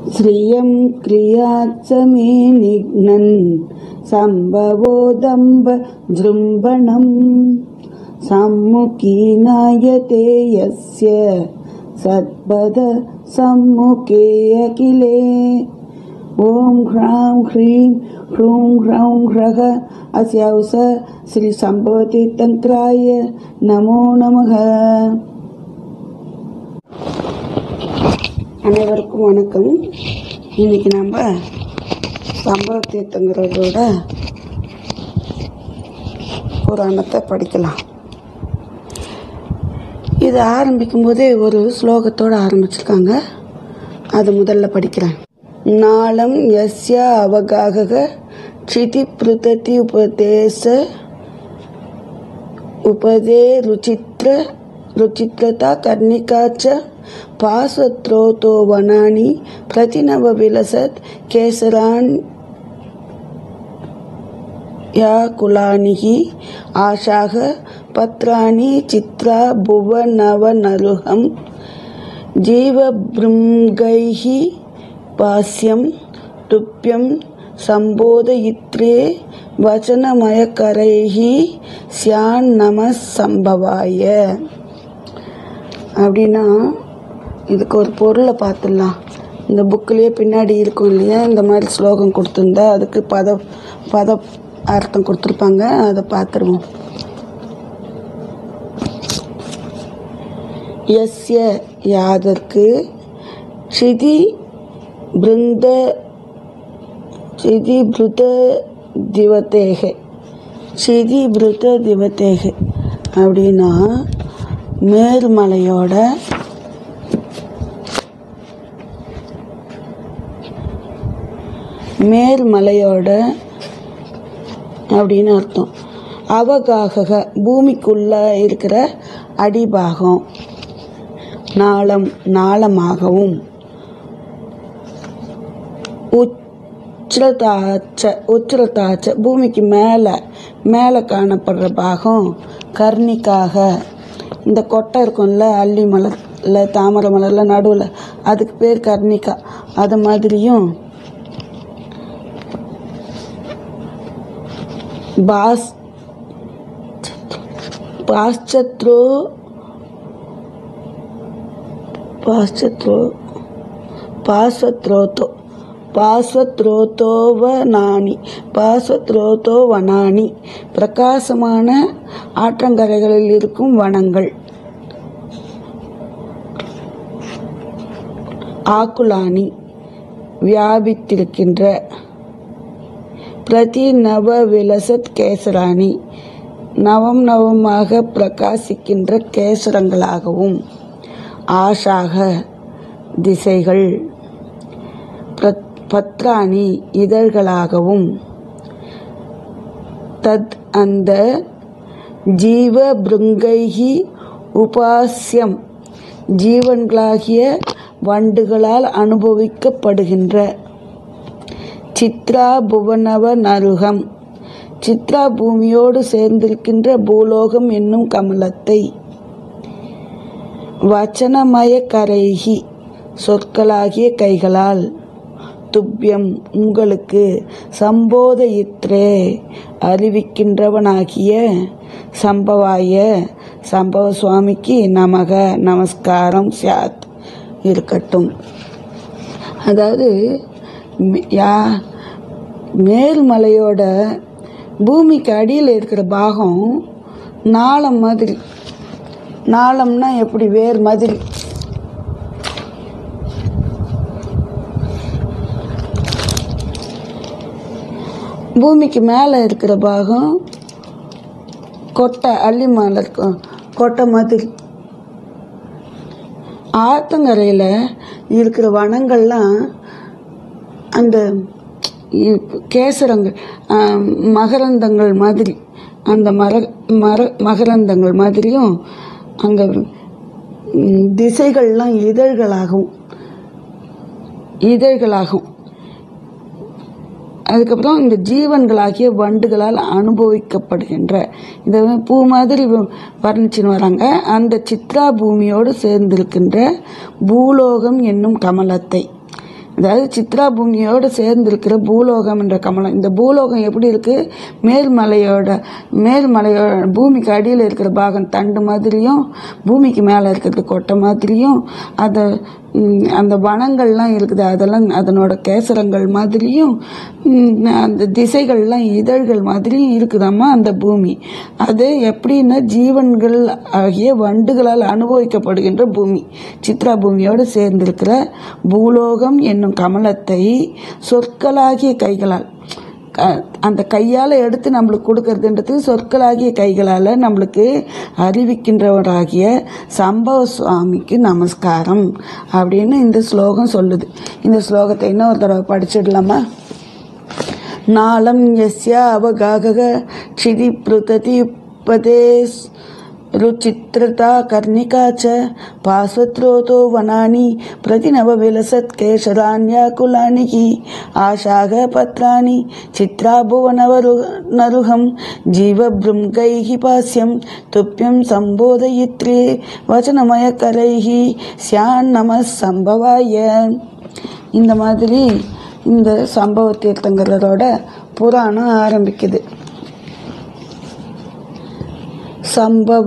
श्रियं क्रियात् स मे निघ्नन् सम्भवोदम्ब जृम्भणम् सम्मुखी नायते यस्य सत्पद सम्मुखे अखिले ॐ ह्रां ह्रीं ह्रूं ह्रौं ह्रः अस्यावस श्रीसम्भवतीतन्त्राय नमो நமக அனைவருக்கும் வணக்கம் இன்னைக்கு நம்ம சம்பவ தீர்த்தங்கிறதோட புராணத்தை படிக்கலாம் இது ஆரம்பிக்கும் போதே ஒரு ஸ்லோகத்தோடு ஆரம்பிச்சிருக்காங்க அது முதல்ல படிக்கிறேன் நாளம் யஸ்ய அவகாக க்ஷிதி பிருததி உபதேச उपदे रुचित्र रुचित्रता कर्णिका च पार्श्वत्रोतो वनानि प्रतिनव विलसत् केसरान् या कुलानि आशाः पत्राणि चित्रा भुवनवनरुहं जीवभृङ्गैः पास्यं तुभ्यं सम्बोधयित्रे வச்சனமயக்கரைஹ சியான் நம சம்பவாய அப்படின்னா இதுக்கு ஒரு பொருளை பார்த்துடலாம் இந்த புக்கிலேயே பின்னாடி இருக்கும் இல்லையா இந்த மாதிரி ஸ்லோகம் கொடுத்துருந்தா அதுக்கு பத பத அர்த்தம் கொடுத்துருப்பாங்க அதை பார்த்துருவோம் எஸ்ய யாதற்கு க்ஷிதி பிருந்த க்ஷிதி பிருத திவத்தேக சிதி பிருத்த திவத்தேக அப்படின்னா மேல்மலையோட மேல்மலையோட அப்படின்னு அர்த்தம் அவகாக பூமிக்குள்ள இருக்கிற அடிபாகம் நாளம் நாளமாகவும் உச்சிரத்தாச்ச உச்சிரத்தாச்ச பூமிக்கு மேலே மேலே காணப்படுற பாகம் கர்ணிக்காக இந்த கொட்டை இருக்கும்ல அல்லி மலரில் தாமரை மலரில் நடுவில் அதுக்கு பேர் கர்ணிக்கா அது மாதிரியும் பாஸ் பாஸ்சத்ரோ பாஸ்சத்ரோ பாஸ்வத்ரோத்தோ பாஸ்வத்ரோத்தோவனானி பாஸ்வத்ரோத்தோ வனானி பிரகாசமான ஆற்றங்கரைகளில் இருக்கும் வனங்கள் ஆக்குலானி வியாபித்திருக்கின்ற பிரதி நவ விலசத் கேசராணி நவம் நவமாக பிரகாசிக்கின்ற கேசரங்களாகவும் ஆஷாக திசைகள் பத்ராணி இதழ்களாகவும் தத் அந்த ஜீவ பிருங்கைகி உபாசியம் ஜீவன்களாகிய வண்டுகளால் அனுபவிக்கப்படுகின்ற சித்ரா புவனவ நருகம் சித்ரா பூமியோடு சேர்ந்திருக்கின்ற பூலோகம் என்னும் கமலத்தை வச்சனமய கரைகி சொற்களாகிய கைகளால் துப்பியம் உங்களுக்கு சம்போதயித்ரே அறிவிக்கின்றவனாகிய சம்பவாய சம்பவ சுவாமிக்கு நமக நமஸ்காரம் சியாத் இருக்கட்டும் அதாவது யா மேல்மலையோட பூமிக்கு அடியில் இருக்கிற பாகம் நாளம் மாதிரி நாளம்னா எப்படி வேர் மாதிரி பூமிக்கு மேலே இருக்கிற பாகம் கொட்டை அள்ளி மேலே இருக்கும் கொட்டை மாதிரி ஆத்தங்கரையில் இருக்கிற வனங்கள்லாம் அந்த கேசரங்கள் மகரந்தங்கள் மாதிரி அந்த மர மர மகரந்தங்கள் மாதிரியும் அங்கே திசைகள்லாம் இதழ்களாகும் இதழ்களாகும் அதுக்கப்புறம் இந்த ஜீவன்களாகிய வண்டுகளால் அனுபவிக்கப்படுகின்ற இந்த பூ மாதிரி வர்ணிச்சுன்னு வராங்க அந்த சித்ரா பூமியோடு சேர்ந்திருக்கின்ற பூலோகம் என்னும் கமலத்தை அதாவது சித்ரா பூமியோடு சேர்ந்திருக்கிற பூலோகம் என்ற கமலம் இந்த பூலோகம் எப்படி இருக்கு மேல்மலையோட மேல்மலையோட பூமிக்கு அடியில் இருக்கிற பாகம் தண்டு மாதிரியும் பூமிக்கு மேலே இருக்கிறது கொட்டை மாதிரியும் அதை ம், அந்த வனங்கள்லாம் இருக்குது அதெல்லாம் அதனோட கேசரங்கள் மாதிரியும் ம், அந்த திசைகள்லாம் இதழ்கள் மாதிரியும் இருக்குதாம்மா அந்த பூமி அது எப்படின்னா ஜீவன்கள் ஆகிய வண்டுகளால் அனுபவிக்கப்படுகின்ற பூமி சித்ரா பூமியோடு சேர்ந்திருக்கிற பூலோகம் என்னும் கமலத்தை சொற்களாகிய கைகளால் க- அந்த கையால் எடுத்து நம்மளுக்கு கொடுக்கறதுன்றது சொற்களாகிய கைகளால் நம்மளுக்கு அறிவிக்கின்றவராகிய சம்பவ சுவாமிக்கு நமஸ்காரம் அப்படின்னு இந்த ஸ்லோகம் சொல்லுது இந்த ஸ்லோகத்தை இன்னொரு தடவை படிச்சிடலாமா நாளம் யஸ்ய அவகாகக क्षिति पृतति उपदेश रुचित्रता कर्णिका च पार्श्वत्रोतो वनानि प्रतिनवविलसत् केशरान्याकुलानि हि आशाः पत्राणि चित्राभुवनवरु नरुहं जीवभृङ्गैः पास्यं तुभ्यं सम्बोधयित्रे वचनमयकरैः स्यान्नमः सम्भवाय இந்த மாதிரி இந்த சம்பவ தீர்த்தங்கரோட புராணம் ஆரம்பிக்குது சம்பவ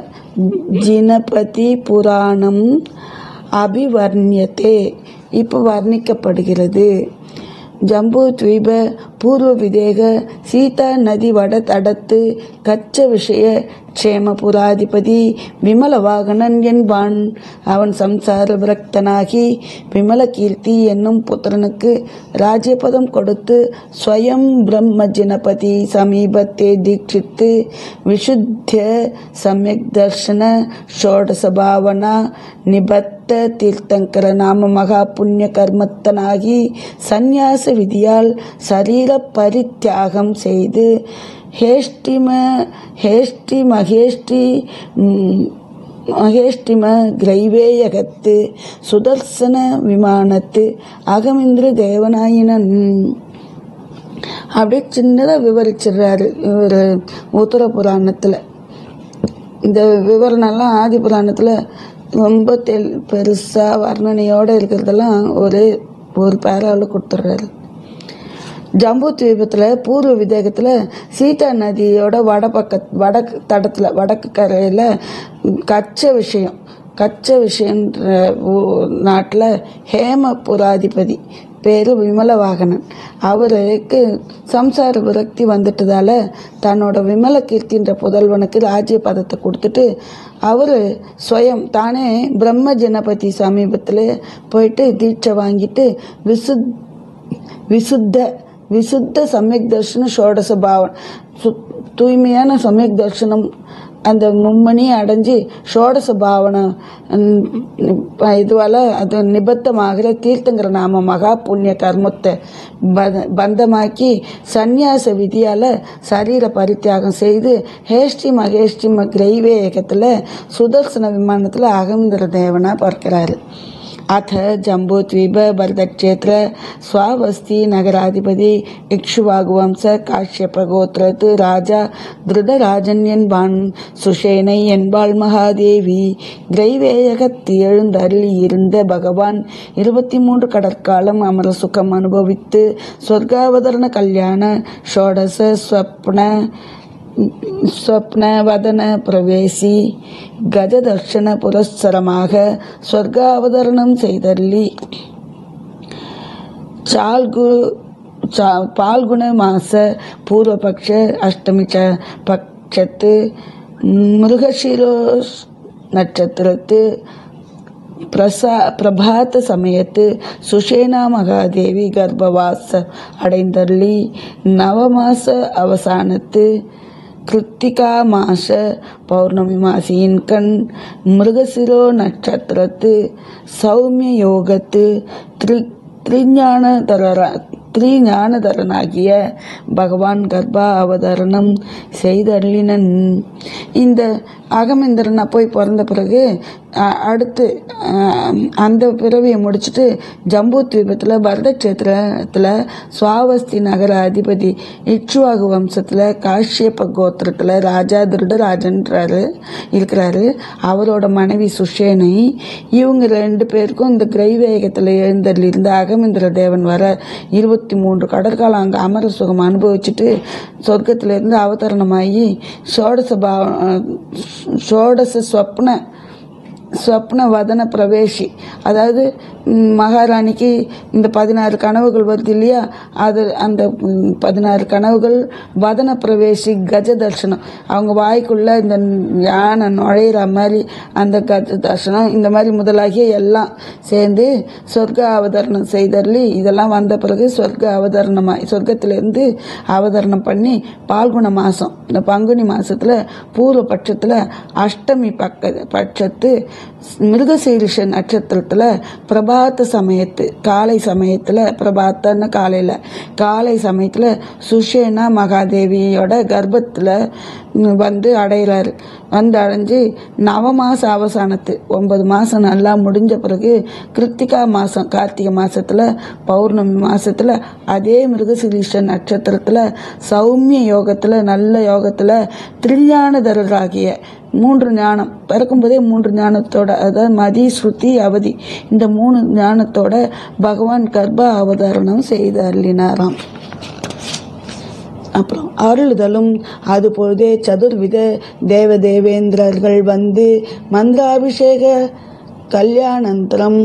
ஜினபதி புராணம் அபிவர்ணியத்தே இப்போ வர்ணிக்கப்படுகிறது ஜம்பு த்வீப பூர்வ விதேக சீதா நதி வட தடத்து கச்ச விஷய க்ஷேம புராதிபதி விமல வாகனன் என்பான் அவன் சம்சார விரக்தனாகி விமல கீர்த்தி என்னும் புத்திரனுக்கு ராஜ்யபதம் கொடுத்து ஸ்வயம் பிரம்ம ஜனபதி சமீபத்தே தீட்சித்து விசுத்திய சமயக் தர்ஷன ஷோடச பாவனா நிபத்த தீர்த்தங்கர நாம மகா புண்ணிய கர்மத்தனாகி சந்நியாச விதியால் சரீர பரித்தியாகம் செய்து ஹேஷ்டிம ஹேஷ்டி மகேஷ்டி ம், மகேஷ்டிம கிரைவேயகத்து சுதர்சன விமானத்து அகமிந்திர தேவனாயினன் அப்படியே சின்னதாக விவரிச்சிடுறாரு இவர் உத்தர புராணத்தில் இந்த விவரணம்லாம் ஆதி புராணத்தில் ரொம்ப தெல் பெருசாக வர்ணனையோடு இருக்கிறதெல்லாம் ஒரு ஒரு பேராவில் கொடுத்துட்றாரு ஜம்பு தீபத்தில் பூர்வ விதேகத்தில் சீதா நதியோட வடபக்க வடக்கு தடத்தில் வடக்கு கரையில் கச்ச விஷயம் கச்ச விஷயன்ற நாட்டில் ஹேமபுராதிபதி பேர் விமலவாகனன் அவருக்கு சம்சார விரக்தி வந்துட்டதால தன்னோட விமல கீர்த்தின்ற புதல்வனுக்கு ராஜ்ய பதத்தை கொடுத்துட்டு அவர் ஸ்வயம் தானே பிரம்ம ஜனபதி சமீபத்தில் போயிட்டு தீட்சை வாங்கிட்டு விசுத் விசுத்த விசுத்த சமயக் தர்ஷன ஷோடச பாவன் சு- தூய்மையான சமயக் தர்ஷனம் அந்த மும்மணி அடைஞ்சு ஷோடச பாவனை இதுவால் அது நிபத்தமாகிற தீர்த்தங்கிற நாம மகா புண்ணிய கர்மத்தை பத- பந்தமாக்கி சந்நியாச விதியால் சரீர பரித்தியாகம் செய்து ஹேஷ்டி மகேஷ்டி கிரைவேகத்தில் சுதர்சன விமானத்தில் அகமிந்திர தேவனா பிறக்கிறாரு अथ जम्बूद्वीप भरतक्षेत्र स्वावस्थी नगराधिपति इक्ष्वाकुवंश काश्यपगोत्रत् ராஜா திருதராஜன் என்பான் சுஷேனை என்பாள் மகாதேவி கிரைவேயகத்து எழுந்தருளி இருந்த பகவான் இருபத்தி மூன்று கடற்காலம் அமர சுகம் அனுபவித்து சொர்க்காவதரண கல்யாண ஷோடச ஸ்வப்ன ஸ்வப்னவதன பிரவேசி கஜதர்ஷன புரஸ்சரமாக சொர்க்காவதரணம் செய்தள்ளி சால்கு சா- பால்குண மாச பூர்வபக்ஷ அஷ்டமி ச பட்சத்து மிருகஷிரோ நட்சத்திரத்து பிரசா பிரபாத சமயத்து சுஷேனா மகாதேவி கர்ப்பவாச அடைந்தள்ளி நவமாச அவசானத்து கிருத்திகா மாச பௌர்ணமி மாசியின் கண் மிருகசிரோ நட்சத்திரத்து சௌமிய யோகத்து திரு திரிஞானதர திரிஞானதரனாகிய பகவான் கர்ப்பா அவதரணம் செய்தருளினன் இந்த அகமேந்திரனா போய் பிறந்த பிறகு அ- அடுத்து அஹ், அந்த பிறவியை முடிச்சுட்டு ஜம்பு தீபத்தில் பரதக்ஷேத்திரத்தில் சுவாவஸ்தி நகர அதிபதி இக்ஷுவாகு வம்சத்தில் காஷ்யப கோத்திரத்தில் ராஜா திருடராஜன்றாரு இருக்கிறாரு அவரோட மனைவி சுஷேனை இவங்க ரெண்டு பேருக்கும் இந்த கிரைவேகத்தில் எழுந்தருளிருந்த அகமேந்திர தேவன் வர இருபத்தி மூன்று கடற்காலம் அங்கே அமர சுகம் அனுபவிச்சுட்டு சொர்க்கத்திலிருந்து அவதரணமாகி ஷோடச பாவ ஷோடச ஸ்வப்ன ஸ்வப்ன வதன பிரவேசி அதாவது ம், மகாராணிக்கு இந்த பதினாறு கனவுகள் வருது இல்லையா அது அந்த ம், பதினாறு கனவுகள் வதன பிரவேசி கஜ தர்சனம் அவங்க வாய்க்குள்ள இந்த யானை நுழையிற மாதிரி அந்த கஜ தர்சனம் இந்த மாதிரி முதலாகிய எல்லாம் சேர்ந்து சொர்க்க அவதரணம் செய்தர்லி இதெல்லாம் வந்த பிறகு சொர்க்க அவதரணமாய் சொர்க்கத்திலிருந்து அவதரணம் பண்ணி பால்குண மாதம் இந்த பங்குனி மாசத்துல பூர்வ பட்சத்தில் அஷ்டமி பக்க பட்சத்து மிருகசீரிஷ நட்சத்திரத்தில் பிரபாத்த சமயத்து காலை சமயத்தில் பிரபாத்தன்னு காலையில் காலை சமயத்தில் சுஷேனா மகாதேவியோட கர்ப்பத்தில் வந்து அடைகிறாரு வந்து அடைஞ்சு நவமாச அவசானத்து ஒன்பது மாதம் நல்லா முடிஞ்ச பிறகு கிருத்திகா மாதம் கார்த்திகை மாசத்துல பௌர்ணமி மாசத்துல அதே மிருகசிரீஷ நட்சத்திரத்தில் சௌமிய யோகத்தில் நல்ல யோகத்தில் திரிஞானதரராகிய மூன்று ஞானம் பிறக்கும்போதே மூன்று ஞானத்தோட அதாவது மதி ஸ்ருதி அவதி இந்த மூணு ஞானத்தோட பகவான் கர்ப்ப அவதாரணம் செய்து அருளினாராம் அப்புறம் அருளுதலும் அதுபொழுதே சதுர்வித தேவ தேவேந்திரர்கள் வந்து மந்திராபிஷேக கல்யாணந்தரம்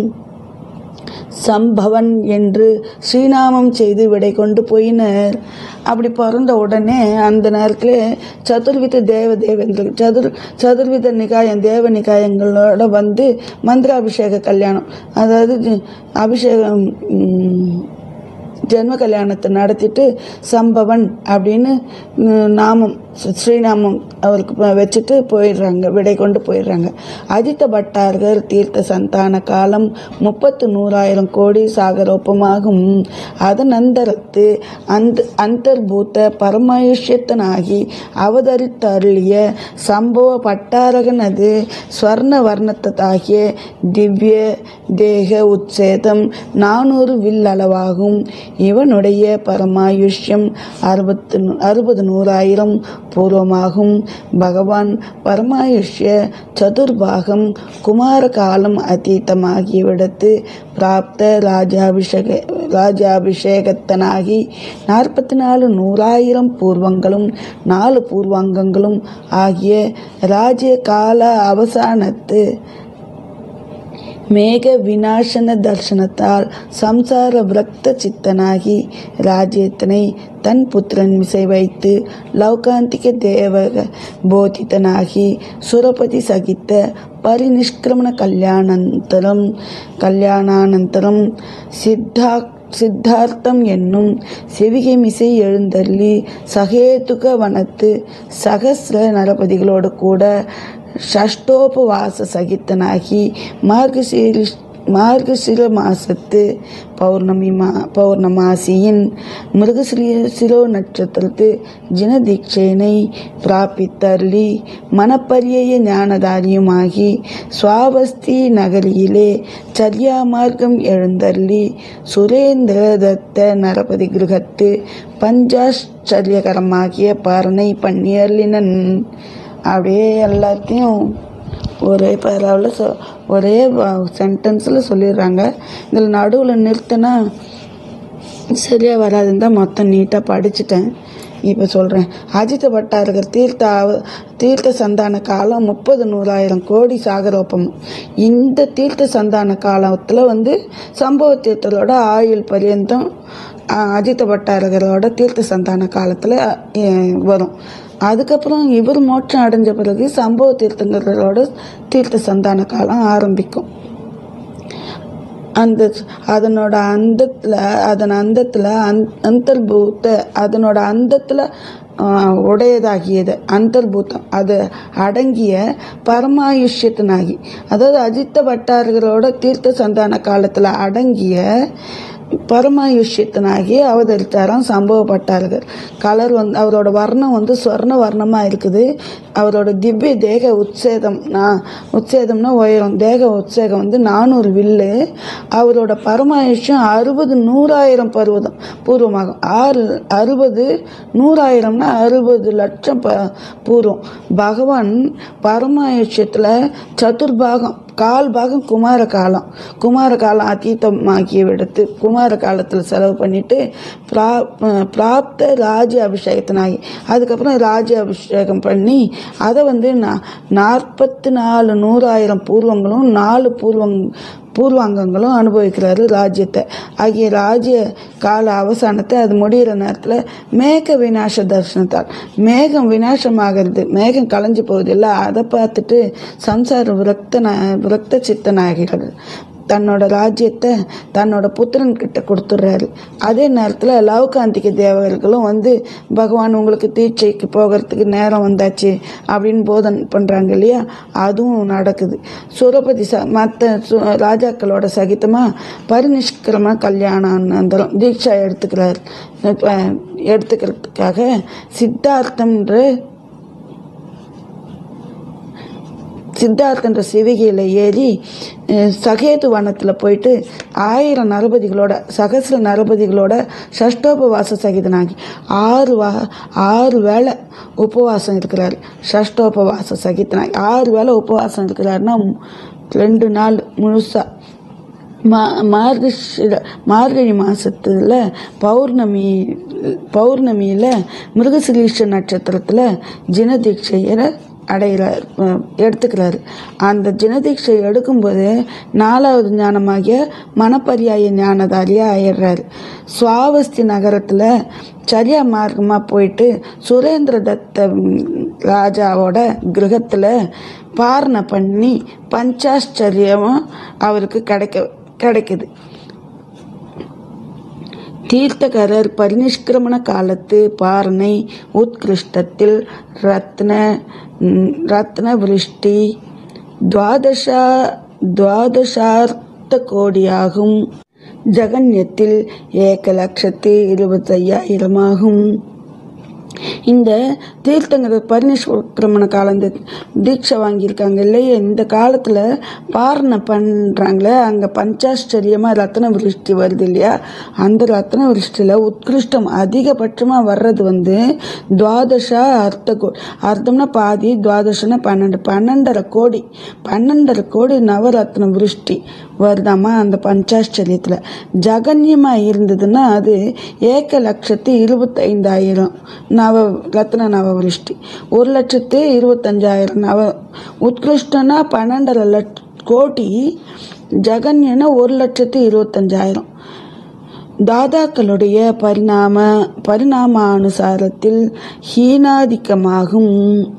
சம்பவன் என்று ஸ்ரீநாமம் செய்து விடை கொண்டு போயினர் அப்படி பிறந்த உடனே அந்த நேரத்தில் சதுர்வித தேவ தேவேந்திர சதுர் சதுர்வித நிகாயம் தேவ நிகாயங்களோட வந்து மந்திராபிஷேக கல்யாணம் அதாவது ஜ- அபிஷேகம் ம், ஜென்ம கல்யாணத்தை நடத்திட்டு சம்பவன் அப்படின்னு ம், நாமம் ஸ்ரீ- ஸ்ரீநாமம் அவருக்கு ப- வச்சுட்டு போயிடுறாங்க விடை கொண்டு போயிடுறாங்க அஜித பட்டார்கள் தீர்த்த சந்தான காலம் முப்பத்து நூறாயிரம் கோடி சாகரோப்பமாகும் அதனந்தரத்து அந்த அந்தர்பூத்த பரமாயுஷ்யத்தனாகி அவதரித்தருளிய சம்பவ பட்டாரகனது ஸ்வர்ண வர்ணத்ததாகிய திவ்ய தேக உச்சேதம் நானூறு வில் அளவாகும் இவனுடைய பரமாயுஷ்யம் அறுபத்து நூ- அறுபது நூறாயிரம் பூர்வமாகும் பகவான் பரமாயுஷ்ய சதுர்பாகம் குமார காலம் அதீதமாகியவிடத்து பிராப்த ராஜாபிஷேக ராஜாபிஷேகத்தனாகி நாற்பத்தி நாலு நூறாயிரம் பூர்வங்களும் நாலு பூர்வாங்கங்களும் ஆகிய ராஜ்ய கால அவசானத்து மேக விநாசன தர்சனத்தால் சம்சார விரக்த சித்தனாகி ராஜ்யத்தினை தன் புத்திரன் மிசை வைத்து லௌகாந்திக தேவக போதித்தனாகி சுரபதி சகித்த பரிநிஷ்கிரமண கல்யாணானந்தரம் கல்யாணானந்தரம் சித்தா சித்தார்த்தம் என்னும் செவிகை மிசை எழுந்தள்ளி சகேதுக வனத்து சகசிர நரபதிகளோடு கூட ஷஷ்டோபவாச சகித்தனாகி மார்கசீரி மார்கசிர மாசத்து பௌர்ணமி மா பௌர்ணமாசியின் மிருகசிரி சிரோ நட்சத்திரத்து ஜினதீட்சையினை பிராபித்தருளி மனப்பரிய ஞானதாரியுமாகி சுவாவஸ்தி நகரியிலே சர்யா மார்க்கம் எழுந்தருளி சுரேந்திர தத்த நரபதி கிருகத்து பஞ்சாச்சரியகரமாகிய பாரணை பண்ணியர்லினன் அப்படியே எல்லாத்தையும் ஒரே பேராவில் சொ ஒரே சென்டென்ஸில் சொல்லிடுறாங்க இதில் நடுவில் நிறுத்தினா சரியாக வராதுன்னு தான் மொத்தம் நீட்டாக படிச்சுட்டேன் இப்போ சொல்கிறேன் அஜித பட்டாரகர் தீர்த்த அவ- தீர்த்த சந்தான காலம் முப்பது நூறாயிரம் கோடி சாகரோப்பம் இந்த தீர்த்த சந்தான காலத்தில் வந்து சம்பவ தீர்த்தலோட ஆயுள் பரியந்தம் அஹ், அஜித பட்டாரகரோட தீர்த்த சந்தான காலத்தில் வரும் அதுக்கப்புறம் இவர் மோட்சம் அடைஞ்ச பிறகு சம்பவ தீர்த்தங்களோட தீர்த்த சந்தான காலம் ஆரம்பிக்கும் அந்த அதனோட அந்தத்தில் அதன் அந்தத்தில் அந் அந்தர்பூத்த அதனோட அந்தத்தில் உடையதாகியது அந்தர்பூத்தம் அது அடங்கிய பரமாயுஷ்யத்தினாகி அதாவது அஜித்த பட்டார்களோட தீர்த்த சந்தான காலத்தில் அடங்கிய பரமாயுஷ்யத்தனாகி அவதரித்தாராம் சம்பவப்பட்டார்கள் கலர் வந்து அவரோட வர்ணம் வந்து சொர்ண வர்ணமாக இருக்குது அவரோட திவ்ய தேக உத்சேதம் நான் உத்சேதம்னா உயரம் தேக உத்சேகம் வந்து நானூறு வில்லு அவரோட பரமாயுஷ்யம் அறுபது நூறாயிரம் பருவதம் பூர்வமாகும் ஆறு அறுபது நூறாயிரம்னா அறுபது லட்சம் ப பூர்வம் பகவான் பரமாயுஷ்யத்தில் சதுர்பாகம் கால் பாகம் குமார காலம் குமார காலம் அத்தீத்தமாக்கி எடுத்து குமார காலத்தில் செலவு பண்ணிட்டு பிரா பிராப்த ராஜ்ய அபிஷேகத்தினாகி அதுக்கப்புறம் ராஜ்ய அபிஷேகம் பண்ணி அதை வந்து நா- நாற்பத்தி நாலு நூறாயிரம் பூர்வங்களும் நாலு பூர்வங் பூர்வாங்கங்களும் அனுபவிக்கிறாரு ராஜ்யத்தை ஆகிய ராஜ்ய கால அவசானத்தை அது முடிகிற நேரத்தில் மேக விநாச தர்சனத்தால் மேகம் விநாசமாகிறது மேகம் கலைஞ்சு போகுது இல்லை அதை பார்த்துட்டு சம்சார விரக்த விரக்த சித்தனாகிறது தன்னோட ராஜ்யத்தை தன்னோட புத்திரன் கிட்ட கொடுத்துட்றாரு அதே நேரத்தில் லவகாந்திக தேவர்களும் வந்து பகவான் உங்களுக்கு தீட்சைக்கு போகிறதுக்கு நேரம் வந்தாச்சு அப்படின்னு போதனை பண்ணுறாங்க இல்லையா அதுவும் நடக்குது சுரபதி ச மற்ற சு ராஜாக்களோட சகிதமாக பரிநிஷ்கிரம கல்யாணானந்தரம் தீட்சா எடுத்துக்கிறார் அஹ் எடுத்துக்கிறதுக்காக சித்தார்த்தம்ன்ற சித்தார்த்தன்ற சிவிகையில் ஏறி அஹ், சகேது வனத்தில் போயிட்டு ஆயிரம் நரபதிகளோட சகசிர நரபதிகளோட ஷஷ்டோபவாச சகிதனாகி ஆறு வா ஆறு வேளை உபவாசம் இருக்கிறார் ஷஷ்டோபவாச சகிதனாகி ஆறு வேளை உபவாசம் இருக்கிறாருன்னா ரெண்டு நாள் முழுசாக மா மார்கழி மார்கழி மாதத்தில் பௌர்ணமி பௌர்ணமியில் மிருகசிலீஷ நட்சத்திரத்தில் ஜினதீட்சையை அடைகிறார் அஹ் எடுத்துக்கிறாரு அந்த ஜினதீட்சை எடுக்கும்போது நாலாவது ஞானமாகிய மனப்பரியாய ஞானதாரியாக ஆயிடுறாரு சுவாவஸ்தி நகரத்தில் சரியா மார்க்கமாக போயிட்டு சுரேந்திர தத்த ம், ராஜாவோட கிரகத்தில் பாரணை பண்ணி பஞ்சாஷ்சரியமும் அவருக்கு கிடைக்க கிடைக்குது தீர்த்தகரர் பரிநிஷ்கிரமண காலத்து பாரணை உத்கிருஷ்டத்தில் ரத்ன ம், ரத்ன விருஷ்டி துவாதசா துவாதசார்த்த கோடியாகும் ஜகன்யத்தில் ஏக லட்சத்து இருபத்தையாயிரமாகும் இந்த தீர்த்தங்கர் பரிநிஷ்கிரமண காலம் இந்த தீட்சை வாங்கியிருக்காங்க இல்லையா இந்த காலத்தில் பாரணை பண்ணுறாங்களே அங்கே பஞ்சாஷ்டரியமாக ரத்ன விருஷ்டி வருது இல்லையா அந்த ரத்ன விருஷ்டியில் உத்கிருஷ்டம் அதிகபட்சமாக வர்றது வந்து துவாதசா அர்த்த கோ அர்த்தம்னா பாதி துவாதசனா பன்னெண்டு பன்னெண்டரை கோடி பன்னெண்டரை கோடி நவரத்ன விருஷ்டி வருதாமா அந்த பஞ்சாஷ்டரியத்தில் ஜகன்யமாக இருந்ததுன்னா அது ஏக லட்சத்து இருபத்தைந்தாயிரம் நவ ரத்ன நவவிருஷ்டி ஒரு லட்சத்து இருபத்தஞ்சாயிரம் நவ உத்கிருஷ்டனா பன்னெண்டரை லட்ச கோடி ஜகன்யனா ஒரு லட்சத்து இருபத்தஞ்சாயிரம் தாதாக்களுடைய பரிணாம பரிணாமானுசாரத்தில் ஹீனாதிக்கமாகும்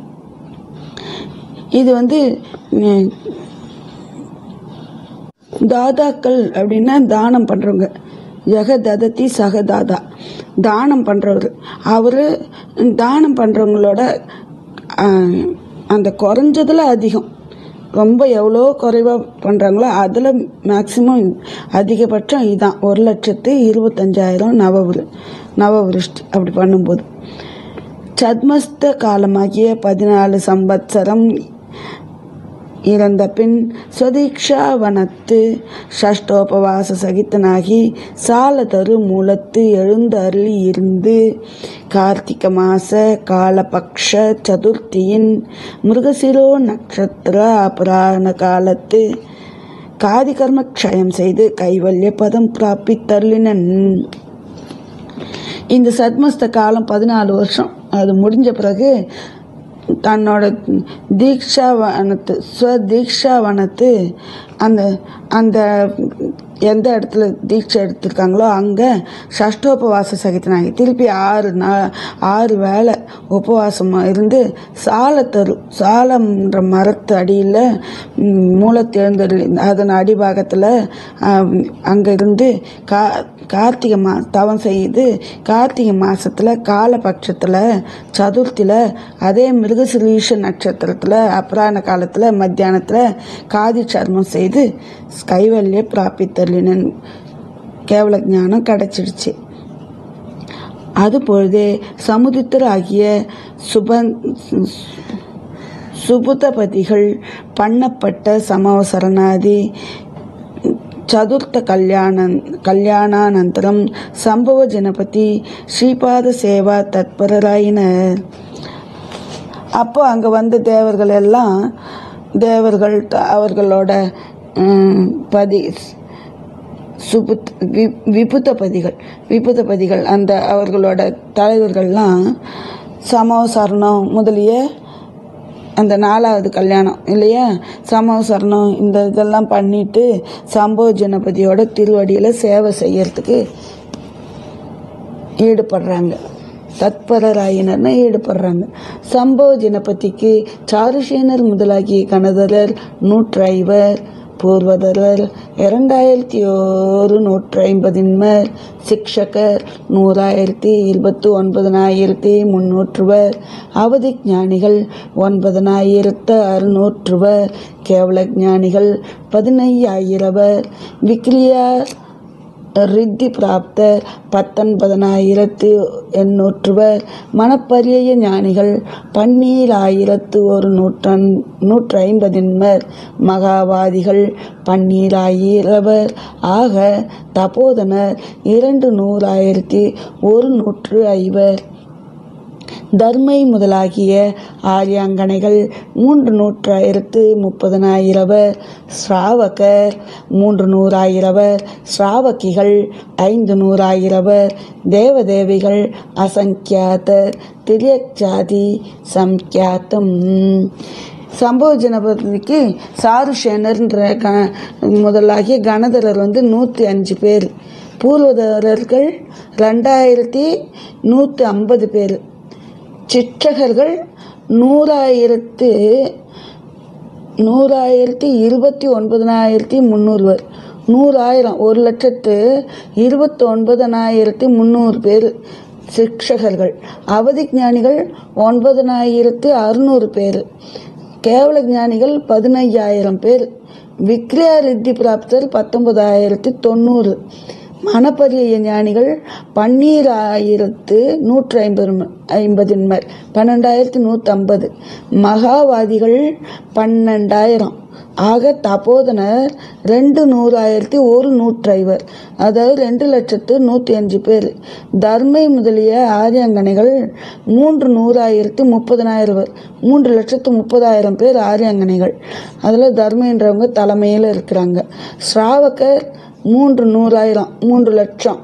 இது வந்து உம், தாதாக்கள் அப்படின்னா தானம் பண்ணுறவங்க ஜெக ததத்தி சக தாதா தானம் பண்ணுறவர் அவர் தானம் பண்ணுறவங்களோட அந்த குறைஞ்சதில் அதிகம் ரொம்ப எவ்வளோ குறைவாக பண்ணுறாங்களோ அதில் மேக்சிமம் அதிகபட்சம் இதுதான் ஒரு லட்சத்து இருபத்தஞ்சாயிரம் நவவிரு நவவிருஷ்டி அப்படி பண்ணும்போது சத்மஸ்த காலமாகிய பதினாலு சம்பத்சரம் இறந்த பின் சுதீக்ஷா வனத்து ஷஷ்டோபவாச சகித்தனாகி சாலதரு மூலத்து எழுந்தருளி இருந்து கார்த்திக மாச காலபக்ஷ சதுர்த்தியின் மிருகசிரோ நட்சத்திர அபராண காலத்து காதிகர்ம க்ஷயம் செய்து கைவல்ய பதம் பிராபித்தருளினன் இந்த சத்மஸ்த காலம் பதினாலு வருஷம் அது முடிஞ்ச பிறகு தன்னோட தீக்ஷா வனத்து ஸ்வதீக்ஷா வனத்து அந்த அந்த எந்த இடத்துல தீட்சை எடுத்திருக்காங்களோ அங்கே ஷஷ்டோபவாச சகித்தனாங்க திருப்பி ஆறு நா ஆறு வேளை உபவாசமாக இருந்து சாலத்தரு சாலம்ன்ற மரத்து அடியில் மூலத்தெழுந்தரு அதன் அடிபாகத்தில் அங்கே இருந்து கா கார்த்திகை மா தவம் செய்து கார்த்திகை மாதத்தில் காலபட்சத்தில் சதுர்த்தியில் அதே மிருகசிரீஷ நட்சத்திரத்தில் அப்ராண காலத்தில் மத்தியானத்தில் காதி சர்மம் செய்து கைவல்ய பிராபித்தர்லினன் கேவல ஞானம் கிடச்சிடுச்சு அதுபொழுதே சமுதித்தர் ஆகிய சுபன் சுபுதபதிகள் பண்ணப்பட்ட சமவசரணாதி சதுர்த்த கல்யாண கல்யாணானந்தரம் சம்பவ ஜனபதி ஸ்ரீபாத சேவா தத்பரராயினர் அப்போ அங்கே வந்த தேவர்கள் எல்லாம் தேவர்கள் த- அவர்களோட ம், பதி சுபுத் வி விபுதபதிகள் விபுதபதிகள் அந்த அவர்களோட தலைவர்கள்லாம் சமவசரணம் முதலிய அந்த நாலாவது கல்யாணம் இல்லையா சமவசரணம் இந்த இதெல்லாம் பண்ணிட்டு சம்பவ ஜனபதியோட திருவடியில் சேவை செய்யறதுக்கு ஈடுபடுறாங்க தத்பரராயினர்னு ஈடுபடுறாங்க சம்பவ ஜனபதிக்கு சாருசேனர் முதலாகிய கணதரர் நூற்றைவர் பூர்வதரர் இரண்டாயிரத்தி ஒரு நூற்றி ஐம்பதின்மர் சிக்ஷகர் நூறாயிரத்தி இருபத்தி ஒன்பதனாயிரத்தி முன்னூற்றுவர் அவதி ஞானிகள் ஒன்பதனாயிரத்து அறுநூற்றுவர் கேவல ஞானிகள் பதினையாயிரவர் விக்ரியா ரித்தி பிராப்தர் பத்தொன்பதனாயிரத்து எண்ணூற்றுவர் மணப்பரிய ஞானிகள் பன்னீராயிரத்து ஒரு நூற்றன் நூற்றி ஐம்பதின்மர் மகாவாதிகள் பன்னீராயிரவர் ஆக தபோதனர் இரண்டு நூறாயிரத்தி ஒரு நூற்று ஐவர் தர்மை முதலாகிய ஆரியாங்கனைகள் மூன்று நூற்றாயிரத்து முப்பதனாயிரவர் ஸ்ராவகர் மூன்று நூறாயிரவர் ஸ்ராவகிகள் ஐந்து நூறாயிரவர் தேவதேவிகள் அசங்கியாதர் திரியக்ஜாதி சம்கியாத்தம் சம்பவ ஜனபதிக்கு சாருஷேனர்ன்ற க முதலாகிய கணதரர் வந்து நூற்றி அஞ்சு பேர் பூர்வதரர்கள் ரெண்டாயிரத்தி நூற்றி ஐம்பது பேர் சிற்றகர்கள் நூறாயிரத்து நூறாயிரத்தி இருபத்தி ஒன்பதனாயிரத்தி முந்நூறுவர் நூறாயிரம் ஒரு லட்சத்து இருபத்தி ஒன்பதனாயிரத்தி முந்நூறு பேர் சிக்ஷகர்கள் அவதி ஞானிகள் ஒன்பதனாயிரத்து அறுநூறு பேர் கேவல ஞானிகள் பதினையாயிரம் பேர் விக்ரியா ரித்தி பிராப்தர் பத்தொன்பதாயிரத்தி தொண்ணூறு மணப்பரிய ஞானிகள் பன்னீராயிரத்து நூற்றி ஐம்பது ஐம்பதின்மர் பன்னெண்டாயிரத்தி நூற்றம்பது மகாவாதிகள் பன்னெண்டாயிரம் ஆக தபோதனர் ரெண்டு நூறாயிரத்தி ஒரு நூற்றைவர் அதாவது ரெண்டு லட்சத்து நூற்றி அஞ்சு பேர் தர்மை முதலிய ஆரியங்கனைகள் மூன்று நூறாயிரத்தி முப்பதனாயிரம் பேர் மூன்று லட்சத்து முப்பதாயிரம் பேர் ஆரியங்கனைகள் அதில் தர்மைன்றவங்க தலைமையில் இருக்கிறாங்க ஸ்ராவகர் மூன்று நூறாயிரம் மூன்று லட்சம்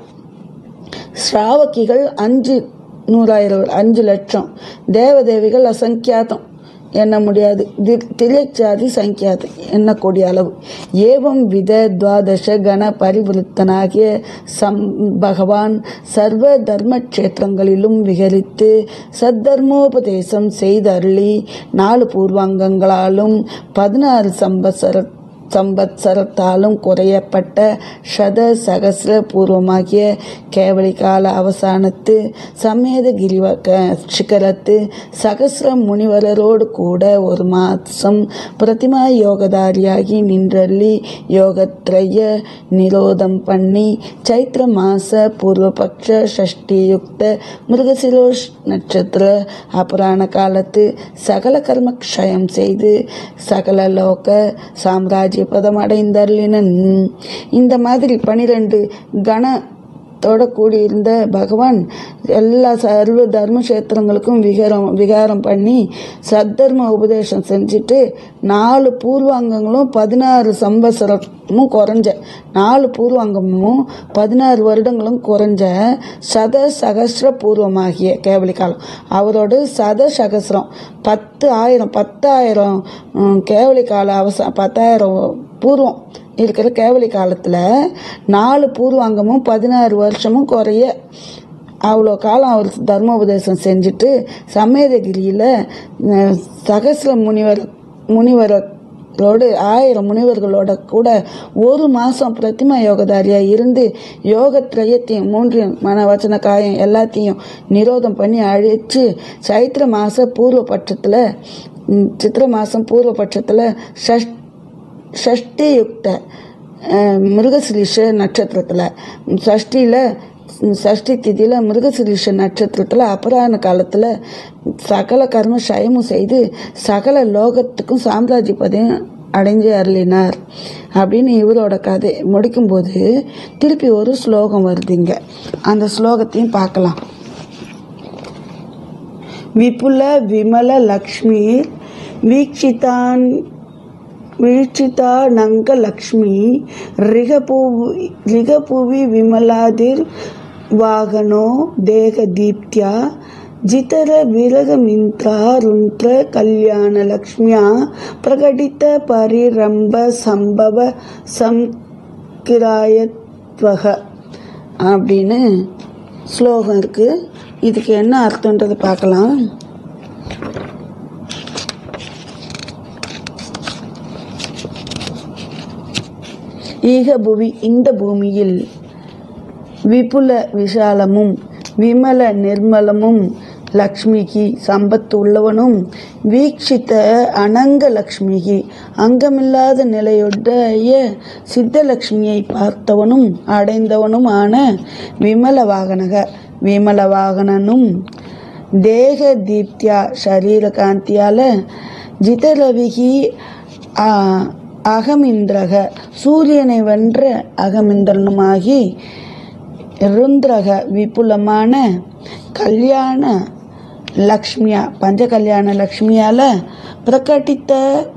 ஸ்ராவகிகள் அஞ்சு நூறாயிரம் அஞ்சு லட்சம் தேவதேவிகள் அசங்கியாதம் எண்ண முடியாது தி- திரியச்சாதி சங்கியாதம் எண்ணக்கூடிய அளவு ஏவம் வித துவாதச கண பரிவருத்தனாகிய சம் பகவான் சர்வ தர்ம க்ஷேத்திரங்களிலும் விகரித்து சத்தர்மோபதேசம் செய்தருளி நாலு பூர்வாங்கங்களாலும் பதினாறு சம்பத்சர சம்பத்சரத்தாலும் குறையப்பட்ட சத சகசிர பூர்வமாகிய கேவலி கால அவசானத்து சமேத கிரிவ க- சிகரத்து சகசிர முனிவரரோடு கூட ஒரு மாசம் பிரதிமா யோகதாரியாகி நின்றள்ளி யோகத்ரய நிரோதம் பண்ணி சைத்திர மாச பூர்வபக்ஷ ஷஷ்டியுக்த மிருகசிரோஷ் நட்சத்திர அபராண காலத்து சகல கர்ம க்ஷயம் செய்து சகல லோக சாம்ராஜ்ய பதம் அடைந்தருளினன் இந்த மாதிரி பனிரெண்டு கணத்தோட கூடியிருந்த பகவான் எல்லா சர்வ தர்ம கஷேத்திரங்களுக்கும் விகாரம் விகாரம் பண்ணி சத்தர்ம உபதேசம் செஞ்சுட்டு நாலு பூர்வாங்கங்களும் பதினாறு சம்பசரமும் குறைஞ்ச நாலு பூர்வாங்கமும் பதினாறு வருடங்களும் குறைஞ்ச சத சகசிர பூர்வமாகிய கேவலி காலம் அவரோட சத சகசிரம் பத்து ஆயிரம் பத்தாயிரம் உம், கேவலி கால அவச பத்தாயிரம் பூர்வம் இருக்கிற கேவலி காலத்தில் நாலு பூர்வாங்கமும் பதினாறு வருஷமும் குறைய அவ்வளோ காலம் அவர் தர்மோபதேசம் செஞ்சுட்டு சமேதகிரியில் அஹ், சகசிர முனிவர் முனிவரோடு ஆயிரம் முனிவர்களோட கூட ஒரு மாதம் பிரதிமா யோகதாரியாக இருந்து யோகத்ரயத்தையும் மூன்று மன வச்சன காயம் எல்லாத்தையும் நிரோதம் பண்ணி அழித்து சைத்திர மாத பூர்வபட்சத்தில் சித்திர மாதம் பூர்வபட்சத்தில் ஷஷ் ஷஷ்டி யுக்த அஹ், மிருகசிரீஷ நட்சத்திரத்தில் சஷ்டியில் சஷ்டி திதியில் மிருகசிரீஷ நட்சத்திரத்தில் அபராண காலத்தில் சகல கர்ம சயமும் செய்து சகல லோகத்துக்கும் சாம்ராஜ்ய பதவியும் அடைஞ்சு அருளினார் அப்படின்னு இவரோட கதை முடிக்கும்போது திருப்பி ஒரு ஸ்லோகம் வருதுங்க அந்த ஸ்லோகத்தையும் பார்க்கலாம் விபுல விமல லக்ஷ்மி வீக்ஷிதான் வீழ்ச்சிதா நங்க லக்ஷ்மி ரிகபுவி ரிகபுவி விமலாதிர் வாகனோ தேக தீப்தியா ஜிதர விரகமிந்திரா ருந்திர கல்யாண லக்ஷ்மியா பிரகடித்த பரிரம்ப சம்பவ சம்கிராயத்வக அப்படின்னு ஸ்லோகம் இருக்கு இதுக்கு என்ன அர்த்தன்றது பார்க்கலாம் ஈக புவி இந்த பூமியில் விபுல விஷாலமும் விமல நிர்மலமும் லக்ஷ்மிக்கு சம்பத்து உள்ளவனும் வீக்ஷித்த அனங்க லக்ஷ்மிக்கு அங்கமில்லாத நிலையுடைய சித்தலக்ஷ்மியை பார்த்தவனும் அடைந்தவனும் ஆன விமல வாகனக விமல வாகனனும் தேக தீப்தியா சரீர காந்தியால ஜிதரவிகி ஆ, அகமிந்திரக சூரியனை வென்ற அகமிந்திரனுமாகி ருந்திரக விபுலமான கல்யாண லக்ஷ்மியா பஞ்ச கல்யாண லக்ஷ்மியால பிரகட்டித்த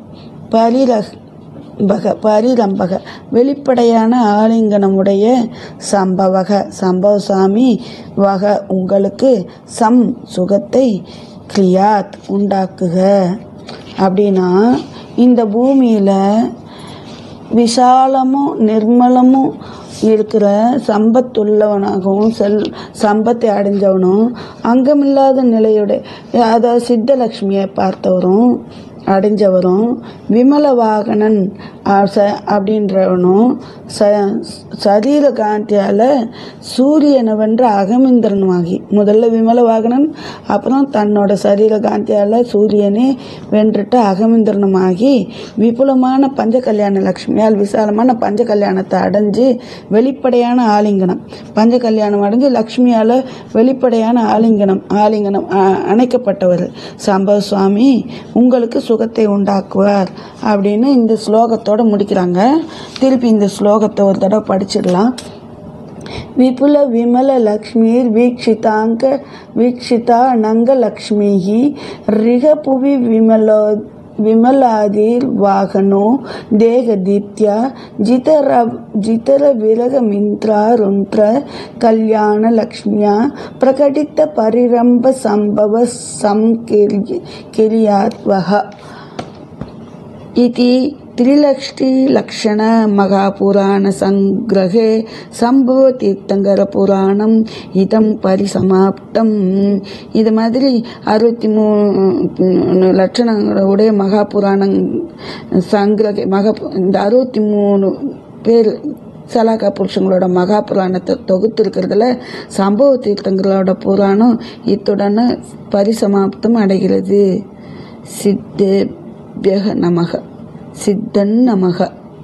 பரிரம்பக பரிரம்பக வெளிப்படையான ஆலிங்கனமுடைய சம்பவக சம்பவ சாமி வக உங்களுக்கு சம் சுகத்தை கிரியாத் உண்டாக்குக அப்படின்னா இந்த பூமியில் விசாலமும் நிர்மலமும் இருக்கிற சம்பத்துள்ளவனாகவும் செல் சம்பத்தை அடைஞ்சவனும் அங்கமில்லாத நிலையுடைய அதாவது சித்தலக்ஷ்மியை பார்த்தவரும் அடைஞ்சவரும் விமல வாகனன் அ, ச- அப்படின்றவனும் ச சரீர காந்தியால் சூரியனை வென்ற அகமிந்திரனுமாகி முதல்ல விமல வாகனன் அப்புறம் தன்னோட சரீர காந்தியால் சூரியனை வென்றுட்டு அகமிந்திரனுமாகி விபுலமான பஞ்ச கல்யாண லக்ஷ்மியால் விசாலமான பஞ்ச கல்யாணத்தை அடைஞ்சு வெளிப்படையான ஆலிங்கனம் பஞ்ச கல்யாணம் அடைஞ்சு லக்ஷ்மியால் வெளிப்படையான ஆலிங்கனம் ஆலிங்கனம் அ- அணைக்கப்பட்டவர் சம்பவ சுவாமி உங்களுக்கு சுகத்தை உண்டாக்குவார் அப்படின்னு இந்த ஸ்லோகத்தோட முடிக்கிறாங்க திருப்பி இந்த ஸ்லோகத்தை ஒரு தடவை படிச்சிடலாம் విపుల విమల లక్ష్మీర్ వీక్షితాంక వీక్షిత నంగలక్ష్మీ రిగపువి విమలో విమలాదిర్వాహనో దేహదీప్త్యా జితర జితర విరగమింత్రారుంత్ర కళ్యాణ లక్ష్మ్యా ప్రకటిత పరిరంభ సంభవ సంకిర్యాత్వః इति त्रिलक्ष्टिलक्षणमहापुराणसङ्ग्रहे சம்பவதீர்த்தங்கரபுராணம் இதம் பரிசமாப்தம் இது மாதிரி அறுபத்தி மூணு லட்சணங்களுடைய மகாபுராணம் சங்கிரக மகா இந்த அறுபத்தி மூணு பேர் சலாக்கா புருஷங்களோட மகா புராணத்தை தொகுத்து இருக்கிறதுல சம்பவ தீர்த்தங்களோட புராணம் இத்துடன் பரிசமாப்தம் அடைகிறது சித்தேபியக நமக சித்தன் நமக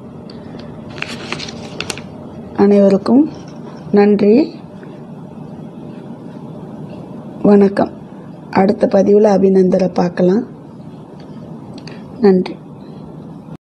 அனைவருக்கும் நன்றி வணக்கம் அடுத்த பதிவில் அபிநந்தரை பார்க்கலாம் நன்றி